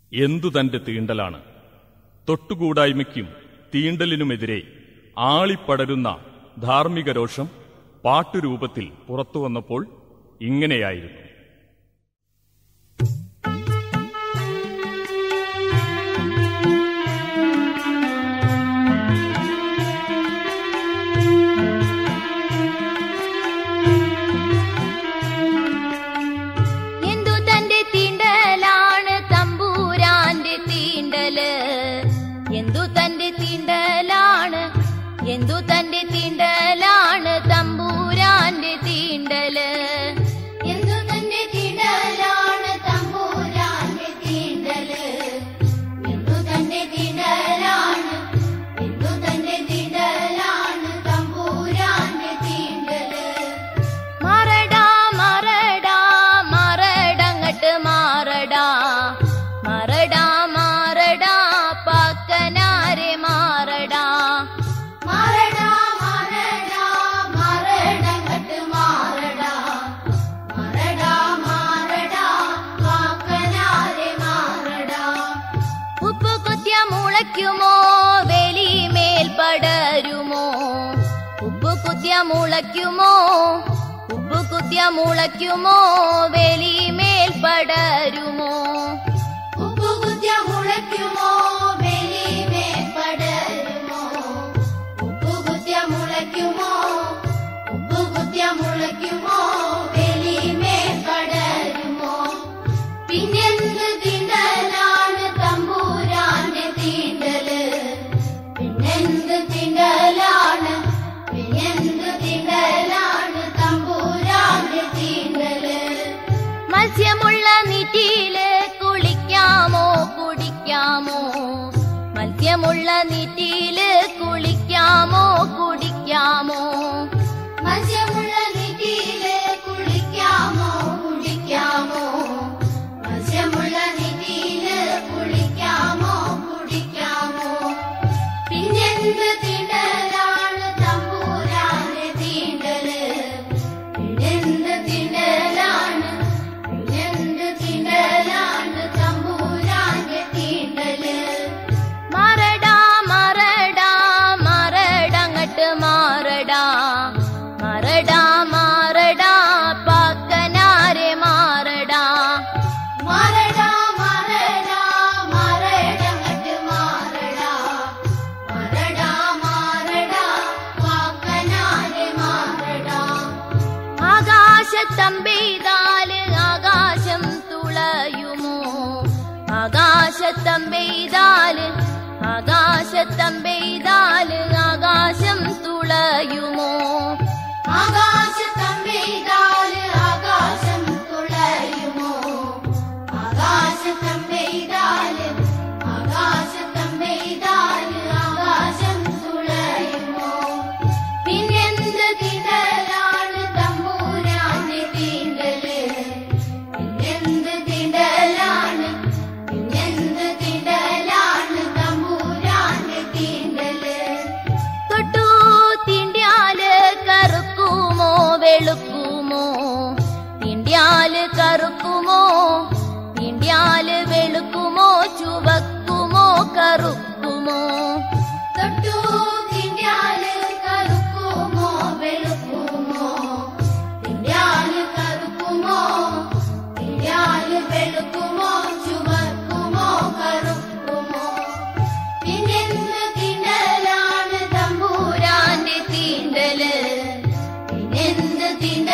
എന്തു തന്റെ തീണ്ടലാണ് തൊട്ടുകൂടായ്മയ്ക്കും തീണ്ടലിനുമെതിരെ ആളിപ്പടരുന്ന ധാർമ്മിക രോഷം പാട്ടുരൂപത്തിൽ പുറത്തുവന്നപ്പോൾ ഇങ്ങനെയായിരുന്നു എന്തു തന്റെ തീണ്ടലാണ് തമ്പൂരാന്റെ തീണ്ടല് എന്തു തന്റെ തീണ്ടലാണ് എന്തു തന്റെ തീണ്ടലാണ് തമ്പൂരാന്റെ തീണ്ടല് എന്തു തന്റെ തീണ്ടലാണ് തമ്പൂരാന്റെ തീണ്ടല് എന്തു തന്റെ തീണ്ടലാണ് എന്തു തന്റെ തീണ്ടലാണ് തമ്പൂരാന്റെ തീണ്ടല് മറടാ മറടാ മറടങ്ങട്ട് മാറടാ മറടാ മാറടാ പക്കനാരെ മാറടാ മറടാ മറടാ മറടങ്ങട്ട് മാറടാ മറടാ മാറടാ പക്കനാരെ മാറടാ ഉപ്പ് കുത്തിയ മുളയ്ക്കുമോ വേലിമേൽ പടരുമോ ഉപ്പ് കുത്തിയ മുളയ്ക്കുമോ ഉപ്പ് കുത്തിയ മുളയ്ക്കുമോ വേലിമേൽ പടരുമോ ഉപ്പ് കുത്തിയ മുളയ്ക്കുമോ വേലിമേൽ പടരുമോ ഉപ്പ് കുത്തിയ മുളയ്ക്കുമോ ഉപ്പ് കുത്തിയ മുളയ്ക്കുമോ വേലിമേൽ പടരുമോ പിന്നെന്ത് തിണ്ടലാണ് തമ്പൂരാന്റെ തീണ്ടല് പിന്നെന്ത് തിണ്ടലാണ് പിന്നെന്ത് തിണ്ടലാണ് തമ്പൂരാന്റെ തീണ്ടല് മത്സ്യമുള്ള നീറ്റിയില് കുളിക്കാമോ കുടിക്കാമോ മത്സ്യമുള്ള നീറ്റിയില് കുളിക്കാമോ കുടിക്കാമോ മത്സ്യമുള്ള നീറ്റിയില് കുളിക്കാമോ കുടിക്കാമോ മത്സ്യമുള്ള നീറ്റിയില് കുളിക്കാമോ കുടിക്കാമോ പിന്നെന്ത് തീണ്ടലാണ് തമ്പൂരാന്റെ തീണ്ടല് പിന്നെന്ത് തീണ്ടലാണ് പിന്നെന്ത് തീണ്ടലാണ് തമ്പൂരാന്റെ തീണ്ടല് മറടാ മറടാ മറടങ്ങട്ട് മാറടാ മറടാ മാറടാ പക്കനാരെ മാറടാ മറടാ മറടാ മറടങ്ങട്ട് മാറടാ മറടാ മാറടാ പക്കനാരെ മാറടാ ആകാശത്തമ്പെയ്താല് ആകാശം തുളയുമോ ആകാശത്തമ്പെയ്താല് ആകാശത്തമ്പെയ്താല് ആകാശം തുളയുമോ ആകാശത്തമ്പെയ്താല് ആകാശം തുളയുമോ ആകാശത്തമ്പെയ്താല് ആകാശത്തമ്പെയ്താല് ആകാശം തുളയുമോ പിന്നെന്ത് തിണ്ടലാണ് തമ്പൂരാന്റെ തീണ്ടല് പിന്നെന്ത് തിണ്ടലാണ് പിന്നെന്ത് തിണ്ടലാണ് തമ്പൂരാന്റെ തീണ്ടല് തൊട്ടു തിണ്ടിയാല് കറുക്കുമോ വെളുക്കുമോ തിണ്ടിയാല് കറുക്കുമോ തിണ്ടിയാല് വെളുക്കുമോ ചുവക്കുമോ കറുക്കുമോ തൊട്ടു തിണ്ടിയാല് കറുക്കുമോ വെളുക്കുമോ തിണ്ടിയാല് കറുക്കുമോ തിണ്ടിയാല് വെളുക്കുമോ ചുവക്കുമോ കറുക്കുമോ പിന്നെന്ത് തിണ്ടലാണ് തമ്പൂരാന്റെ തീണ്ടല് പിന്നെന്ത് തിണ്ട